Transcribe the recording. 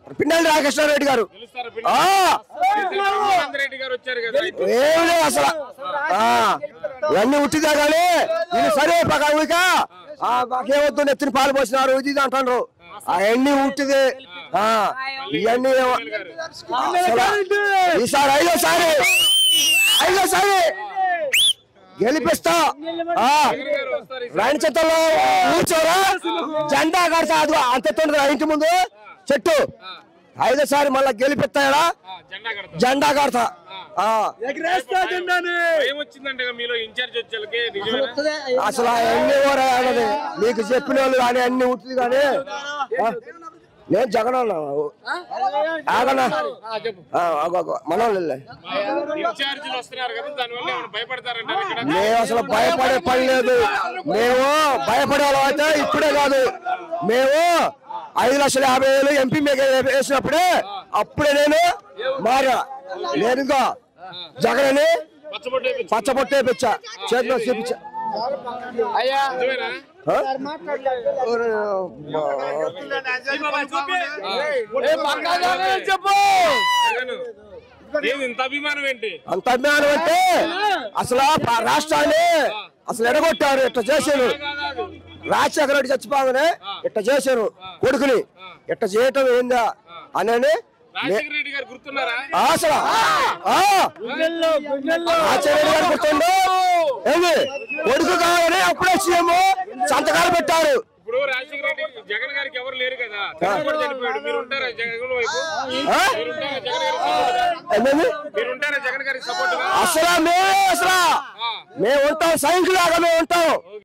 పిన్నెల్లి రామకృష్ణారెడ్డి గారు గెలుస్తారా ఆ, పిన్నెల్లి రెడ్డి గారు వచ్చారు కదా ఏం లేదు అసలు ఆ, ఇవన్నీ ఉట్టిదే కానీ ఇది సరే పక్క మాకేమొద్దు నెత్తిన పాలు పోసినారు ఇది ఇది అంటారు అవన్నీ ఉట్టిదే ఆ, ఇవన్నీ ఏమో- అసలు ఈసారి ఐదోసారి ఐదోసారి గెలిపిస్తా ఆ, గారు వస్తారు ఈసారి. రాణి చెత్తలో కూర్చోరా జెండా కడతా అది అంత తొందర ఇంటి ముందు చెట్టు ఐదోసారి మళ్ళా గెలిపిస్తాయడా ఆ, జెండా కడతారు జెండా కడతా ఆ, ఏం వచ్చిందంటే మీలో ఇన్ఛార్జ్ వచ్చేళ్ళకి నిజమేనా అసలు అవన్నీ కూడా ఆగదు నీకు చెప్పిన వాళ్ళు కానీ అన్ని ఉంటుంది కానీ ఆ, నేను జగన్ అన్నా ఆగనా ఆ, ఆగు, ఆగు. మనోళ్ళే ఇన్ఛార్జీలు వస్తున్నారు కదా దానివల్ల ఏమైనా భయపడతారంటారు ఇక్కడ మేము అసలు భయపడే పని లేదు మేము భయపడే వాళ్ళం అయితే ఇప్పుడే కాదు మేము ఐదు లక్షల యాభై వేలు ఎంపీ మీకు వేసినప్పుడే అప్పుడే నేను మారా నేను ఇంకా జగన్ అని పచ్చబొట్టు వేయించు. పచ్చబొట్టే పిచ్చా చేతిలో చూపించా నిజమేనా ఆ? జగన్. ఏంది ఇంత అభిమానం ఏంటి అంత అభిమానం అంటే అసలు ఆ రాష్ట్రాన్ని అసలు ఎడగొట్టారు ఇట్లా చేశారు రాజశేఖర రెడ్డి చచ్చిపోగానే ఇట్లా చేశారు కొడుకుని ఇట్లా చేయటం ఏందా అని రాజశేఖర రెడ్డి గారు గుర్తున్నారా అసలు ఆ! రాజశేఖర రెడ్డి గారు గుర్తుండు ఏంది కొడుకు కావాలని అప్పుడే సీఎం సంతకాలు పెట్టారు ఇప్పుడు రాజశేఖర రెడ్డి జగన్ గారికి ఎవరు లేరు కదా తను కూడా చనిపోయాడు మీరు ఉంటారా జగన్ వైపు ఆ? మీరు ఉంటారా జగన్ గారికి సపోర్ట్ ఏంటండి మీరు ఉంటారా జగన్ గారికి సపోర్ట్ అసలు మేము అసలు మేము ఉంటాం సైనికులాగా మేము ఉంటాం